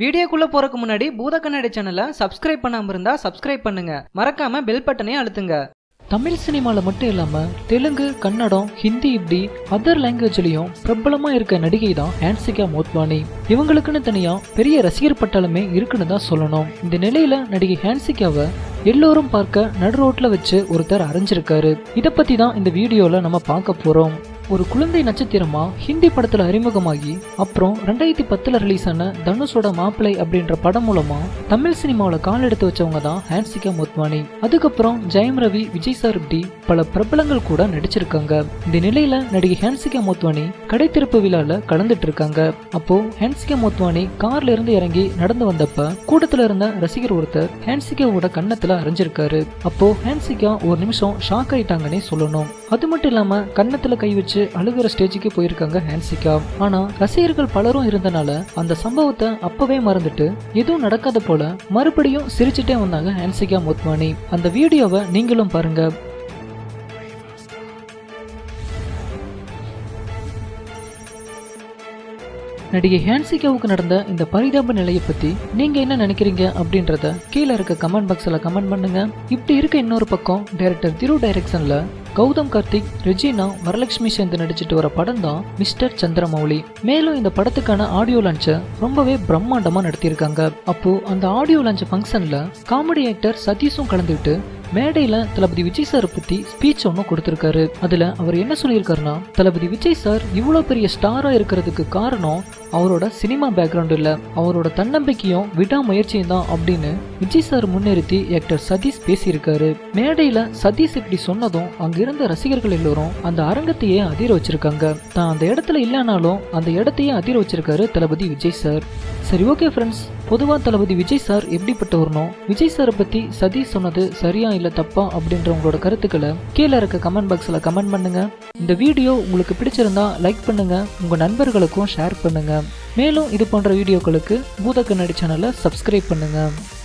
வீடியோக்குள்ள போறதுக்கு முன்னாடி பூத கண்ணாடி சேனலை சப்ஸ்கிரைப் பண்ணாம இருந்தா சப்ஸ்கிரைப் பண்ணுங்க மறக்காம பெல் பட்டனையும் அழுத்துங்க தமிழ் சினிமாவில் மட்டும் இல்லாமல் தெலுங்கு கன்னடம் ஹிந்தி இப்படி அதர் லாங்குவேஜ்லையும் பிரபலமாக இருக்க நடிகை தான் ஹான்சிகா மோத்வானி இவங்களுக்குன்னு தனியாக பெரிய ரசிகர் பட்டாளமே இருக்குன்னு தான் சொல்லணும் இந்த நிலையில் நடிகை ஹான்சிகாவை எல்லோரும் பார்க்க நடு ரோட்ல வச்சு ஒருத்தர் அரைஞ்சிருக்காரு இதை பற்றி தான் இந்த வீடியோவில் நம்ம பார்க்க போகிறோம் ஒரு குழந்தை நட்சத்திரமா ஹிந்தி படத்துல அறிமுகமாகி அப்புறம் ரெண்டாயிரத்தி பத்துல ரிலீஸ் ஆன தனுஷோட மாப்பிளை அப்படின்ற படம் மூலமா தமிழ் சினிமாவில கால் எடுத்து வச்சவங்க தான் ஹான்சிகா மோத்வானி அதுக்கப்புறம் ஜெயம் ரவி விஜய் சார் இப்படி பல பிரபலங்கள் கூட நடிச்சிருக்காங்க இந்த நிலையில நடிகை ஹான்சிகா மோத்வானி கடைத்திறப்பு விழால கலந்துட்டு இருக்காங்க அப்போ ஹான்சிகா மோத்வானி கார்ல இருந்து இறங்கி நடந்து வந்தப்ப கூட்டத்துல இருந்த ரசிகர் ஒருத்தர் ஹான்சிகாவோட கன்னத்துல அரைஞ்சிருக்காரு அப்போ ஹான்சிகா ஒரு நிமிஷம் ஷாக் ஆயிட்டாங்கன்னே சொல்லணும் அது மட்டும் இல்லாம கன்னத்துல கை வச்சு அழுகிற ஸ்டேஜுக்கு போயிருக்காங்க ஹான்சிகா ஆனா ரசிகர்கள் பலரும் இருந்தனால அந்த சம்பவத்தை அப்பவே மறந்துட்டு எதுவும் நடக்காத போல மறுபடியும் சிரிச்சுட்டே வந்தாங்க ஹான்சிகா மோத்வானி அந்த வீடியோவை நீங்களும் பாருங்க நடிகை ஹான்சிகாவுக்கு நடந்த இந்த பரிதாப நிலையை பத்தி நீங்க என்ன நினைக்கிறீங்க அப்படின்றத கீழே இருக்க கமெண்ட் பாக்ஸ்ல கமெண்ட் பண்ணுங்க இப்படி இருக்க இன்னொரு பக்கம் டைரக்டர் திரு டைரக்ஷன்ல கௌதம் கார்த்திக் ரெஜினா வரலட்சுமி சேர்ந்து நடிச்சிட்டு வர படம் தான் மிஸ்டர் சந்திரமௌலி மேலும் இந்த படத்துக்கான ஆடியோ லான்ச்சை ரொம்பவே பிரம்மாண்டமா நடத்தியிருக்காங்க அப்போ அந்த ஆடியோ லான்ச் ஃபங்க்ஷன்ல காமெடி ஆக்டர் சதீஷும் கலந்துக்கிட்டு மேடையில தளபதி விஜய் சார் பத்தி ஸ்பீச் ஒன்றும் கொடுத்திருக்காரு அதுல அவர் என்ன சொல்லியிருக்காருன்னா தளபதி விஜய் சார் இவ்வளோ பெரிய ஸ்டாரா இருக்கிறதுக்கு காரணம் அவரோட சினிமா பேக்ரவுண்ட் இல்ல அவரோட தன்னம்பிக்கையும் விடாமுயற்சியும் தான் அப்படின்னு விஜய் சார் முன்னிறுத்தி ஆக்டர் சதீஷ் பேசியிருக்காரு மேடையில சதீஷ் இப்படி சொன்னதும் அங்க இருந்த ரசிகர்கள் எல்லோரும் அந்த அரங்கத்தையே அதிர வச்சிருக்காங்க தான் அந்த இடத்துல இல்லைனாலும் அந்த இடத்தையே அதிர வச்சிருக்காரு தளபதி விஜய் சார் சரி ஓகே ஃப்ரெண்ட்ஸ் பொதுவா தளபதி விஜய் சார் எப்படிப்பட்டவர்னோ விஜய் சாரை பத்தி சதீஷ் சொன்னது சரியா இல்ல தப்பா அப்படின்ற உங்களோட கருத்துக்களை கீழே இருக்க கமெண்ட் பாக்ஸ்ல கமெண்ட் பண்ணுங்க இந்த வீடியோ உங்களுக்கு பிடிச்சிருந்தா லைக் பண்ணுங்க உங்க நண்பர்களுக்கும் ஷேர் பண்ணுங்க மேலும் இது போன்ற வீடியோக்களுக்கு பூத கண்ணாடி சேனலை சப்ஸ்கிரைப் பண்ணுங்க